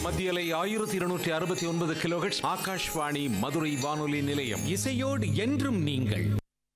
மத்தியலை ஆயிரத்தி இருநூற்றி அறுபத்தி ஒன்பது கிலோஹெட்ஸ் ஆகாஷ்வாணி மதுரை வானொலி நிலையம் இசையோடு என்றும் நீங்கள்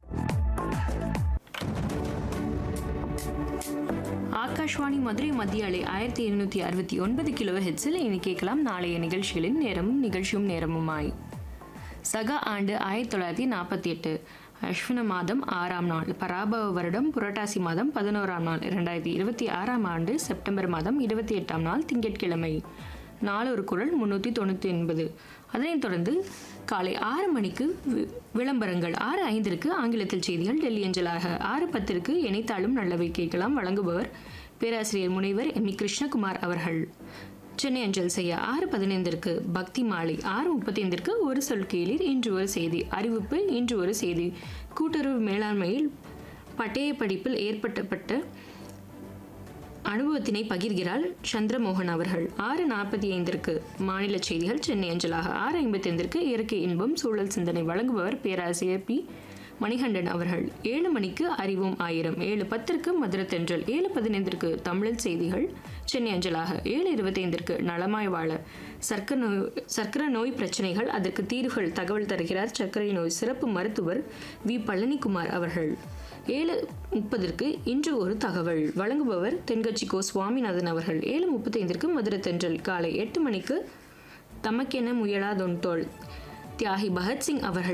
ஆகாஷ்வாணி மதுரை மத்திய அலை ஆயிரத்தி இருநூத்தி அறுபத்தி ஒன்பது கிலோ ஹெட்ஸில் இனி கேட்கலாம் நாளைய நிகழ்ச்சிகளின் நேரமும் நிகழ்ச்சியும் நேரமுமாய் சக ஆண்டு ஆயிரத்தி தொள்ளாயிரத்தி நாற்பத்தி எட்டு அஸ்வின மாதம் ஆறாம் நாள் பராபவ வருடம் புரட்டாசி மாதம் பதினோராம் நாள் இரண்டாயிரத்தி இருபத்தி ஆறாம் ஆண்டு செப்டம்பர் மாதம் இருபத்தி எட்டாம் நாள் திங்கட்கிழமை நாளொரு குரல் முன்னூற்றி தொண்ணூற்றி ஒன்பது அதனைத் தொடர்ந்து காலை ஆறு மணிக்கு வி- விளம்பரங்கள் ஆறு ஐந்திற்கு ஆங்கிலத்தில் செய்திகள் டெல்லி அஞ்சலாக ஆறு பத்திற்கு இணைத்தாலும் நல்லவை கேட்கலாம் வழங்குபவர் பேராசிரியர் முனைவர் எம் இ கிருஷ்ணகுமார் அவர்கள் சென்னை அஞ்சல் செய்ய ஆறு பதினைந்திற்கு பக்தி மாலை ஆறு முப்பத்தைந்திற்கு ஒரு சொல் கேளீர் இன்று ஒரு செய்தி அறிவிப்பு இன்று ஒரு செய்தி கூட்டுறவு மேலாண்மையில் பட்டய படிப்பில் ஏற்பட்டப்பட்ட அனுபவத்தினை பகிர்கிறார் சந்திரமோகன் அவர்கள் ஆறு நாற்பத்தி ஐந்திற்கு மாநில செய்திகள் சென்னை அஞ்சலாக ஆறு ஐம்பத்தைந்திற்கு இயற்கை இன்பம் சூழல் சிந்தனை வழங்குபவர் பேராசிரியர் பி மணிகண்டன் அவர்கள் ஏழு மணிக்கு அறிவோம் ஆயிரம் ஏழு பத்திற்கு மதுரை தென்றல் ஏழு பதினைந்திற்கு தமிழில் செய்திகள் சென்னை அஞ்சலாக ஏழு இருபத்தைந்திற்கு நலமாய் வாழ சர்க்கரை நோய் சர்க்கரை நோய் பிரச்சனைகள் அதற்கு தீர்வுகள் தகவல் தருகிறார் சர்க்கரை நோய் சிறப்பு மருத்துவர் வி பழனிக்குமார் அவர்கள் ஏழு முப்பதற்கு இன்று ஒரு தகவல் வழங்குபவர் தென்கட்சி கோ சுவாமிநாதன் அவர்கள் ஏழு முப்பத்தைந்திற்கு மதுரை தென்றல் காலை எட்டு மணிக்கு தமக்கென முயலாதொன்தோள் தியாகி பகத்சிங் அவர்கள்